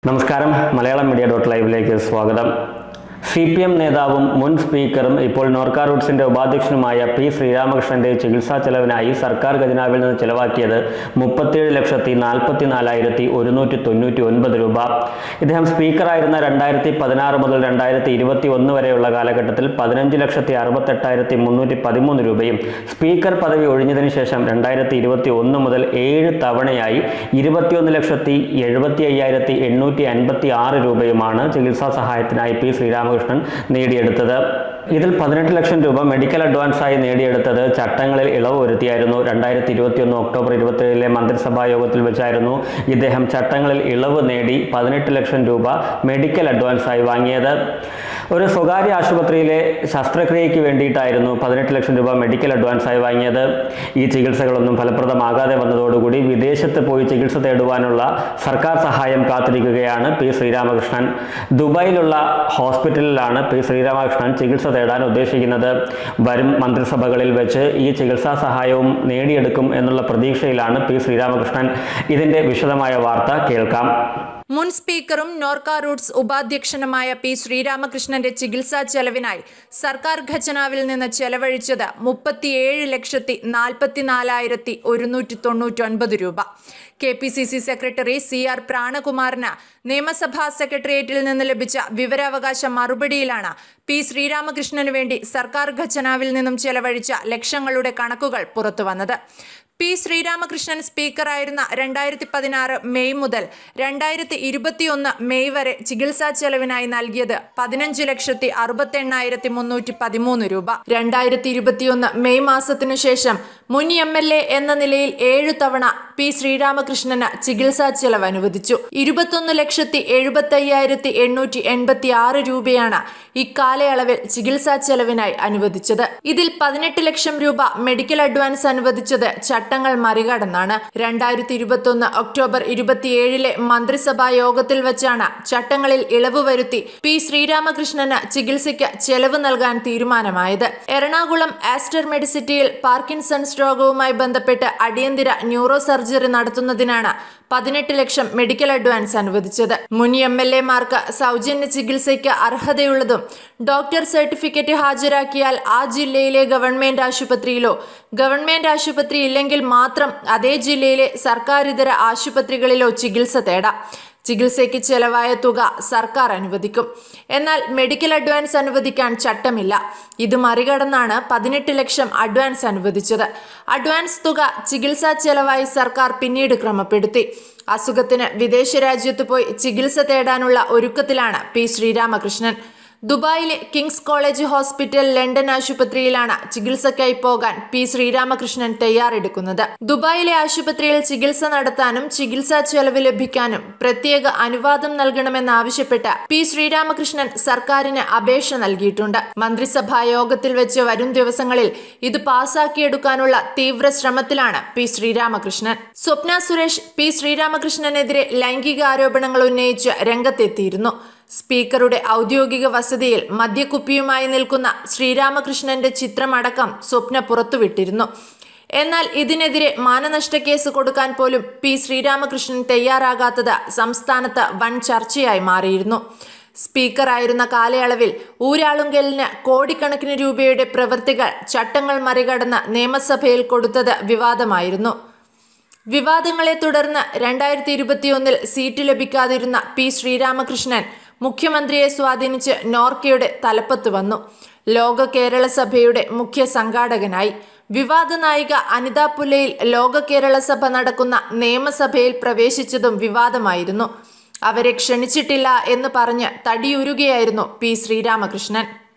നമസ്കാരം Malayalam media dot ലൈവിലേക്ക് സ്വാഗതം സി പി എം നേതാവും മുൻ സ്പീക്കറും ഇപ്പോൾ നോർക്ക റൂട്ട്സിന്റെ ഉപാധ്യക്ഷനുമായ പി ശ്രീരാമകൃഷ്ണന്റെ ചികിത്സാ ചെലവിനായി സർക്കാർ ഖജനാവിൽ നിന്ന് ചെലവാക്കിയത് മുപ്പത്തിയേഴ് ലക്ഷത്തി നാൽപ്പത്തി നാലായിരത്തി ഒരുന്നൂറ്റി തൊണ്ണൂറ്റി ഒൻപത് രൂപ ഇദ്ദേഹം സ്പീക്കറായിരുന്ന രണ്ടായിരത്തി പതിനാറ് മുതൽ രണ്ടായിരത്തി ഇരുപത്തി ഒന്ന് വരെയുള്ള കാലഘട്ടത്തിൽ പതിനഞ്ച് ലക്ഷത്തി അറുപത്തെട്ടായിരത്തി മുന്നൂറ്റി പതിമൂന്ന് രൂപയും സ്പീക്കർ പദവി ഒഴിഞ്ഞതിന് ശേഷം രണ്ടായിരത്തി ഇരുപത്തി ഒന്ന് മുതൽ ഏഴ് തവണയായി ഇരുപത്തിയൊന്ന് ലക്ഷത്തി എഴുപത്തി അയ്യായിരത്തി എണ്ണൂറ്റി അൻപത്തി ആറ് രൂപയുമാണ് ചികിത്സാ സഹായത്തിനായി പി ശ്രീരാമകൃഷ്ണൻ നേടിയെടുത്തത് ഇതിൽ പതിനെട്ട് ലക്ഷം രൂപ മെഡിക്കൽ അഡ്വാൻസായി നേടിയെടുത്തത് ചട്ടങ്ങളിൽ ഇളവ് വരുത്തിയായിരുന്നു രണ്ടായിരത്തി ഇരുപത്തിയൊന്ന് ഒക്ടോബർ ഇരുപത്തിയേഴിലെ മന്ത്രിസഭാ യോഗത്തിൽ വെച്ചായിരുന്നു ഇദ്ദേഹം ചട്ടങ്ങളിൽ ഇളവ് നേടി പതിനെട്ട് ലക്ഷം രൂപ മെഡിക്കൽ അഡ്വാൻസായി വാങ്ങിയത് ഒരു സ്വകാര്യ ആശുപത്രിയിലെ ശസ്ത്രക്രിയയ്ക്ക് വേണ്ടിയിട്ടായിരുന്നു പതിനെട്ട് ലക്ഷം രൂപ മെഡിക്കൽ അഡ്വാൻസായി വാങ്ങിയത് ഈ ചികിത്സകളൊന്നും ഫലപ്രദമാകാതെ വന്നതോടുകൂടി വിദേശത്ത് പോയി ചികിത്സ തേടുവാനുള്ള സർക്കാർ സഹായം കാത്തിരിക്കുകയാണ് പി ശ്രീരാമകൃഷ്ണൻ ദുബായിലുള്ള ഹോസ്പിറ്റലിലാണ് പി ശ്രീരാമകൃഷ്ണൻ ചികിത്സ തേടാൻ ഉദ്ദേശിക്കുന്നത് വരും മന്ത്രിസഭകളിൽ വെച്ച് ഈ ചികിത്സാ സഹായവും നേടിയെടുക്കും എന്നുള്ള പ്രതീക്ഷയിലാണ് പി ശ്രീരാമകൃഷ്ണൻ ഇതിന്റെ വിശദമായ വാർത്ത കേൾക്കാം മുൻ സ്പീക്കറും നോർക്ക റൂട്ട്സ് ഉപാധ്യക്ഷനുമായ പി ശ്രീരാമകൃഷ്ണന്റെ ചികിത്സാ ചെലവിനായി സർക്കാർ ഖജനാവിൽ നിന്ന് ചെലവഴിച്ചത് മുപ്പത്തിയേഴ് ലക്ഷത്തി നാൽപ്പത്തിനാലായിരത്തി ഒരുന്നൂറ്റി തൊണ്ണൂറ്റൊൻപത് രൂപ K P C C secretary C R പ്രാണകുമാറിന് നിയമസഭാ സെക്രട്ടേറിയറ്റിൽ നിന്ന് ലഭിച്ച വിവരാവകാശ മറുപടിയിലാണ് പി ശ്രീരാമകൃഷ്ണന് വേണ്ടി സർക്കാർ ഖജനാവിൽ നിന്നും ചെലവഴിച്ച ലക്ഷങ്ങളുടെ കണക്കുകൾ പുറത്തുവന്നത് പി ശ്രീരാമകൃഷ്ണൻ സ്പീക്കറായിരുന്ന രണ്ടായിരത്തി പതിനാറ് മെയ് മുതൽ രണ്ടായിരത്തി ഇരുപത്തിയൊന്ന് മെയ് വരെ ചികിത്സാ ചെലവിനായി നൽകിയത് പതിനഞ്ച് ലക്ഷത്തി അറുപത്തെണ്ണായിരത്തി മുന്നൂറ്റി പതിമൂന്ന് രൂപ രണ്ടായിരത്തി ഇരുപത്തിയൊന്ന് മെയ് മാസത്തിനു ശേഷം മുൻ എം എൽ എ എന്ന നിലയിൽ ഏഴു തവണ പി ശ്രീരാമകൃഷ്ണന് ചികിത്സാ ചെലവ് അനുവദിച്ചു ഇരുപത്തൊന്ന് ലക്ഷത്തി എഴുപത്തി അയ്യായിരത്തി എണ്ണൂറ്റി എൺപത്തി ആറ് രൂപയാണ് ഇക്കാലയളവിൽ ചികിത്സാ ചെലവിനായി അനുവദിച്ചത് ഇതിൽ പതിനെട്ട് ലക്ഷം രൂപ മെഡിക്കൽ അഡ്വാൻസ് അനുവദിച്ചത് ചട്ടങ്ങൾ മറികടന്നാണ് രണ്ടായിരത്തി ഇരുപത്തൊന്ന് ഒക്ടോബർ ഇരുപത്തിയേഴിലെ മന്ത്രിസഭാ യോഗത്തിൽ വെച്ചാണ് ചട്ടങ്ങളിൽ ഇളവ് വരുത്തി പി ശ്രീരാമകൃഷ്ണന് ചികിത്സയ്ക്ക് ചെലവ് നൽകാൻ തീരുമാനമായത് എറണാകുളം ആസ്റ്റർ മെഡിസിറ്റിയിൽ പാർക്കിൻസൺസ് രോഗവുമായി ബന്ധപ്പെട്ട് അടിയന്തര ന്യൂറോ സർജറി നടത്തുന്നതിനാണ് പതിനെട്ട് ലക്ഷം മെഡിക്കൽ അഡ്വാൻസ് അനുവദിച്ചത് മുൻ എം എൽ എമാർക്ക് സൗജന്യ ചികിത്സയ്ക്ക് അർഹതയുള്ളതും ഡോക്ടർ സർട്ടിഫിക്കറ്റ് ഹാജരാക്കിയാൽ ആ ജില്ലയിലെ ഗവൺമെന്റ് ആശുപത്രിയിലോ ഗവൺമെന്റ് ആശുപത്രി ഇല്ലെങ്കിൽ മാത്രം അതേ ജില്ലയിലെ സർക്കാരിതര ആശുപത്രികളിലോ ചികിത്സ തേടാം ചികിത്സയ്ക്ക് ചെലവായ തുക സർക്കാർ അനുവദിക്കും എന്നാൽ മെഡിക്കൽ അഡ്വാൻസ് അനുവദിക്കാൻ ചട്ടമില്ല ഇത് മറികടന്നാണ് പതിനെട്ട് ലക്ഷം അഡ്വാൻസ് അനുവദിച്ചത് അഡ്വാൻസ് തുക ചികിത്സാ ചെലവായി സർക്കാർ പിന്നീട് ക്രമപ്പെടുത്തി അസുഖത്തിന് വിദേശ രാജ്യത്ത് പോയി ചികിത്സ തേടാനുള്ള ഒരുക്കത്തിലാണ് പി ശ്രീരാമകൃഷ്ണൻ ദുബായിലെ കിങ്സ് കോളേജ് ഹോസ്പിറ്റൽ ലണ്ടൻ ആശുപത്രിയിലാണ് ചികിത്സയ്ക്കായി പോകാൻ പി ശ്രീരാമകൃഷ്ണൻ തയ്യാറെടുക്കുന്നത് ദുബായിലെ ആശുപത്രിയിൽ ചികിത്സ നടത്താനും ചികിത്സാ ചെലവ് ലഭിക്കാനും പ്രത്യേക അനുവാദം നൽകണമെന്നാവശ്യപ്പെട്ട് പി ശ്രീരാമകൃഷ്ണൻ സർക്കാരിന് അപേക്ഷ നൽകിയിട്ടുണ്ട് മന്ത്രിസഭാ യോഗത്തിൽ വെച്ച് വരും ദിവസങ്ങളിൽ ഇത് പാസാക്കിയെടുക്കാനുള്ള തീവ്ര ശ്രമത്തിലാണ് പി ശ്രീരാമകൃഷ്ണൻ സ്വപ്ന സുരേഷ് പി ശ്രീരാമകൃഷ്ണനെതിരെ ലൈംഗിക ആരോപണങ്ങൾ ഉന്നയിച്ച് രംഗത്തെത്തിയിരുന്നു സ്പീക്കറുടെ ഔദ്യോഗിക വസതിയിൽ മദ്യക്കുപ്പിയുമായി നിൽക്കുന്ന ശ്രീരാമകൃഷ്ണന്റെ ചിത്രമടക്കം സ്വപ്ന പുറത്തുവിട്ടിരുന്നു എന്നാൽ ഇതിനെതിരെ മാനനഷ്ട കേസ് കൊടുക്കാൻ പോലും പി ശ്രീരാമകൃഷ്ണൻ തയ്യാറാകാത്തത് സംസ്ഥാനത്ത് വൻ ചർച്ചയായി മാറിയിരുന്നു സ്പീക്കറായിരുന്ന കാലയളവിൽ ഊരാളുങ്കലിന് കോടിക്കണക്കിന് രൂപയുടെ പ്രവൃത്തികൾ ചട്ടങ്ങൾ മറികടന്ന് നിയമസഭയിൽ കൊടുത്തത് വിവാദമായിരുന്നു വിവാദങ്ങളെ തുടർന്ന് രണ്ടായിരത്തി ഇരുപത്തിയൊന്നിൽ സീറ്റ് ലഭിക്കാതിരുന്ന പി ശ്രീരാമകൃഷ്ണൻ മുഖ്യമന്ത്രിയെ സ്വാധീനിച്ച് നോർക്കയുടെ തലപ്പത്ത് വന്നു ലോക കേരള സഭയുടെ മുഖ്യ സംഘാടകനായി വിവാദ നായിക അനിത പുല്ലയിൽ ലോക കേരള സഭ നടക്കുന്ന നിയമസഭയിൽ പ്രവേശിച്ചതും വിവാദമായിരുന്നു അവരെ ക്ഷണിച്ചിട്ടില്ല എന്ന് പറഞ്ഞ് തടിയുരുകയായിരുന്നു പി ശ്രീരാമകൃഷ്ണൻ